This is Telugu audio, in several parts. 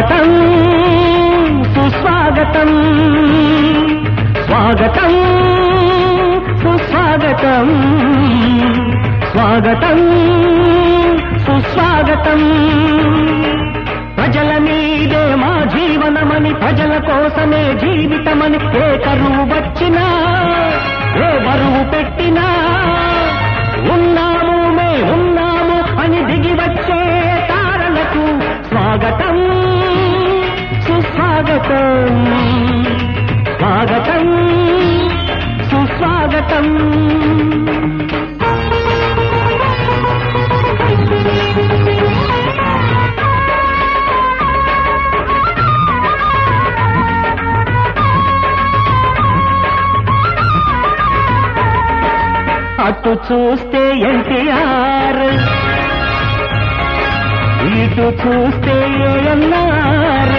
స్వాగతం సుస్వాగతం స్వాగతం సుస్వాగతం స్వాగతం సుస్వాగతం ప్రజల మీదే మా జీవనమని ప్రజల కోసమే జీవితమని ఏ కరువు వచ్చినా ఏ బరువు పెట్టినా ఉన్నాము మే ఉన్నాము అని దిగి వచ్చే తారలకు స్వాగతం సుస్వాగతం స్వాగతం సుస్వాగతం అటు చూస్తే ఎన్టీఆర్ ఇటు చూస్తే ఏఎన్ఆర్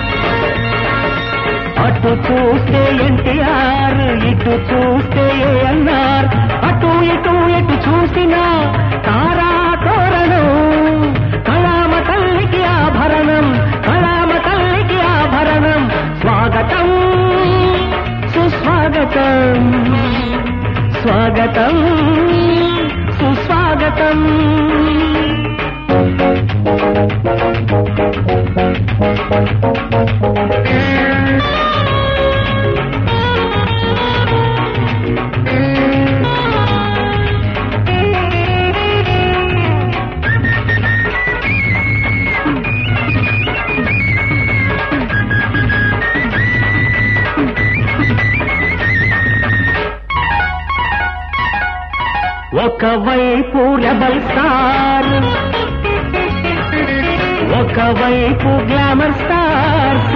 అటు చూస్తే ఎన్టీఆర్ ఇటు చూస్తే ఏఎన్ఆర్ అటు ఇటు ఎటు చూసినా తారా తోరణం కళామ తల్లికి ఆభరణం కళామ తల్లికి ఆభరణం స్వాగతం సుస్వాగతం స్వాగతం సుస్వాగతం ఒకవైపు రెబల్ స్టార్ ఒకవైపు గ్లామర్ స్టార్స్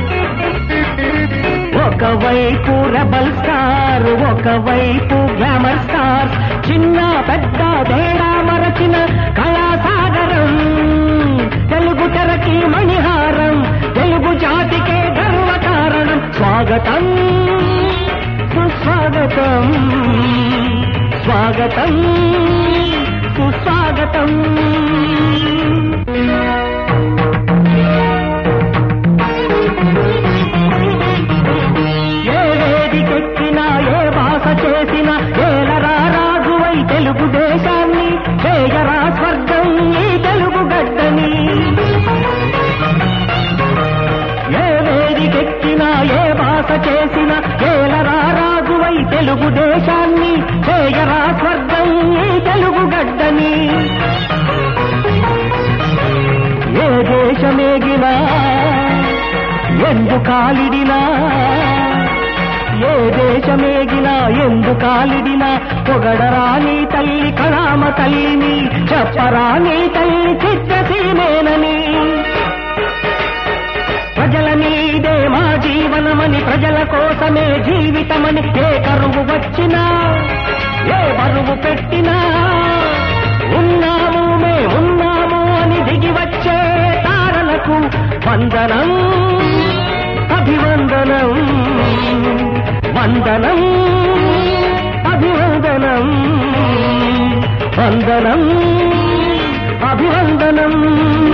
ఒకవైపు రెబల్ స్టార్ ఒకవైపు గ్లామర్ స్టార్స్ చిన్న పెద్ద తేడా మరచిన కళాసాగరం తెలుగు తెరకి మణిహారం తెలుగు జాతికే గర్వకారణం స్వాగతం సుస్వాగతం స్వాగతం సుస్వాగతం ఏ వేదికెక్కినా ఏ భాష చేసినా ఏలరా రాజువై తెలుగు దేశాన్ని చేయరా స్వర్గం ఈ తెలుగు గడ్డని ఏ వేదికెక్కినా ఏ భాష చేసినా ఏలరా రాజువై తెలుగు దేశాన్ని చేయరా స్వర్గం ఈ తెలుగు గడ్డని ఏ దేశమేగినా ఎందు కాలిడినా ఏ దేశమేగినా ఎందు కాలిడినా పొగడరాని తల్లి కళామ తల్లిని చెప్పరాని తల్లి చిత్తసీమేనని ప్రజల మీదే మా జీవనమని ప్రజల కోసమే జీవితమని ఏ కరువు వచ్చినా ఏ బరువు పెట్టినా ఉన్నాము మే ఉన్నాము అని దిగి వచ్చే తారలకు వందనం అభివందనం వందనం అభివందనం వందనం అభివందనం